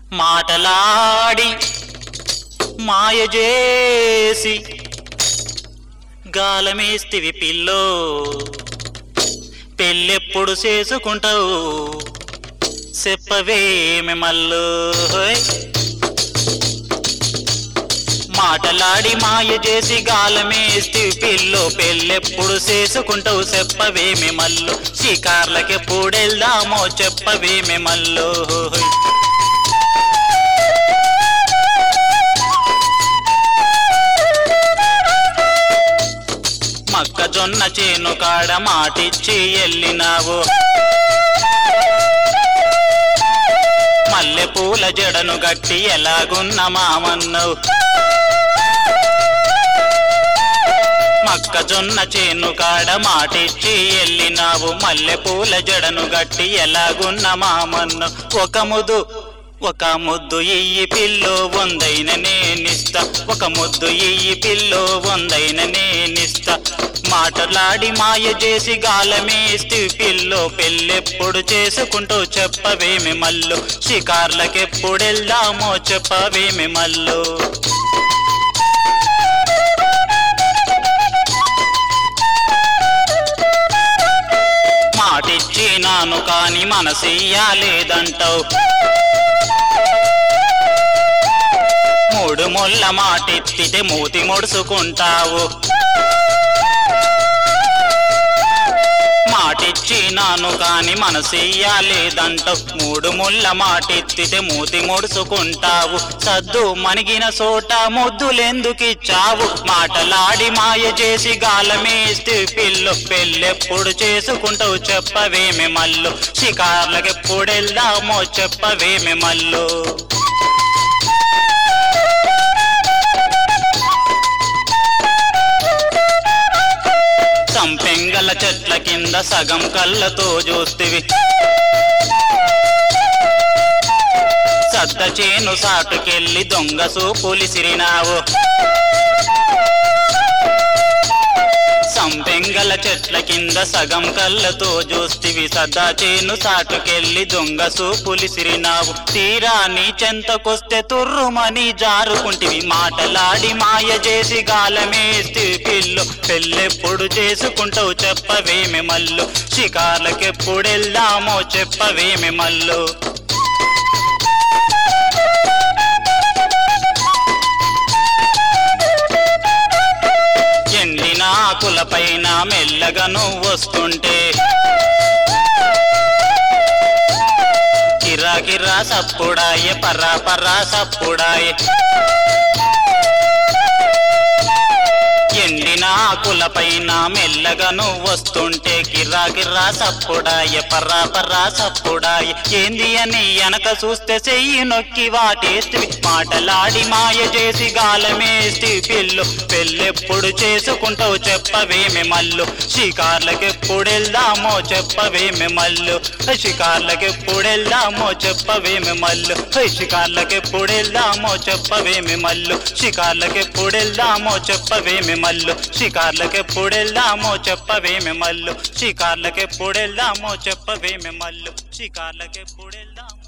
మాటలాడి మాయ చేసి గాలమేస్తివి పిల్లో పెళ్ళెప్పుడు చేసుకుంటావు చెప్పవేమి మల్లు హోయ్. మాటలాడి మాయ చేసి గాలమేస్తి పిల్లో పెళ్ళెప్పుడు చేసుకుంటావు చెప్పవేమి మల్లు షికార్లకెప్పుడెళ్దామో చెప్పవేమి మల్లు హోయ్. మొక్కజొన్న చేను కాడ మాటిచ్చి ఎల్లినావు మల్లె పూల జడను గట్టి ఎలాగున్న మామన్నవు మొక్కజొన్న చేను కాడ మాటిచ్చి ఎల్లినావు మల్లె పూల జడను గట్టి ఎలాగున్న మామన్ను ఒక ముదు ఒక ముద్దు ఇయ్యి పిల్లో వందైన నేనిస్తా ఒక ముద్దు ఇయ్యి పిల్లో వందైన నేనిస్తా మాటలాడి మాయ చేసి గాలమేస్తి పిల్లో పెళ్ళెప్పుడు చేసుకుంటూ చెప్పవేమి మల్లు షికార్లకెప్పుడెళ్దామో చెప్పవేమి మల్లు మాటిచ్చినాను కాని మనసియ్యాలేదంటావు మూడు ముళ్ళ మాటెత్తితే మూతి ముడుచుకుంటావు మాటిచ్చినాను కాని మనసియ్యాలేదంటావు మూడు ముళ్ళ మాటెత్తితే మూతి ముడుచుకుంటావు సద్దు మణిగిన చోట ముద్దులెందుకిచ్చావు మాటలాడి మాయ చేసి గాలమేస్తే పిల్లు పెళ్ళెప్పుడు చేసుకుంటావు చెప్పవేమి మల్లు షికార్లకెప్పుడెళ్దామో చెప్పవేమి మల్లు సంపెంగల చెట్ల కింద సగం కళ్ళతో చూస్తివి సద్ద చేను సాటుకెళ్ళి దొంగ సూపులిసిరినావు సంపెంగల చెట్ల కింద సగం కళ్ళతో చూస్తివి సదా చేను సాటుకెళ్ళి దొంగ సూపులిసిరినావు తీరా నీ చెంతకొస్తే తుర్రుమని జారుకుంటివి మాటలాడి మాయ చేసి గాలమేస్తి పిల్లు పెళ్ళెప్పుడు చేసుకుంటావు చెప్పవేమి మల్లు షికార్లకెప్పుడెళ్దామో చెప్పవేమి మల్లు ఎండిన ఆకులపైన మెల్లగా నువ్వు వస్తుంటే కిరా కిరా సప్పుడాయే పర్రా పర్రా సప్పుడాయే ఎండిన ఆకులపైన మెల్లగా నువ్వు వస్తుంటే కిర్రా కిర్రా సప్పుడాయ పర్రా పర్రా సప్పుడాయ ఏంది అని వెనక చూస్తే చెయ్యి నొక్కి వాటేస్తివి మాటలాడి మాయ చేసి గాలమేస్తి పిల్లు పెళ్ళెప్పుడు చేసుకుంటావు చెప్పవేమి మల్లు షికార్లకెప్పుడెళ్దామో చెప్పవేమి మల్లు షికార్లకెప్పుడెళ్దామో చెప్పవేమి మల్లు షికార్లకెప్పుడెళ్దామో చెప్పవేమి మల్లు షికార్లకెప్పుడెళ్దామో చెప్పవేమి మల్లు షికార్లకెప్పుడెళ్దామో చెప్పవేమి మల్లు షికార్లకెప్పుడెళ్దామో చెప్పవేమి మల్లు షికార్లకెప్పుడెళ్దామో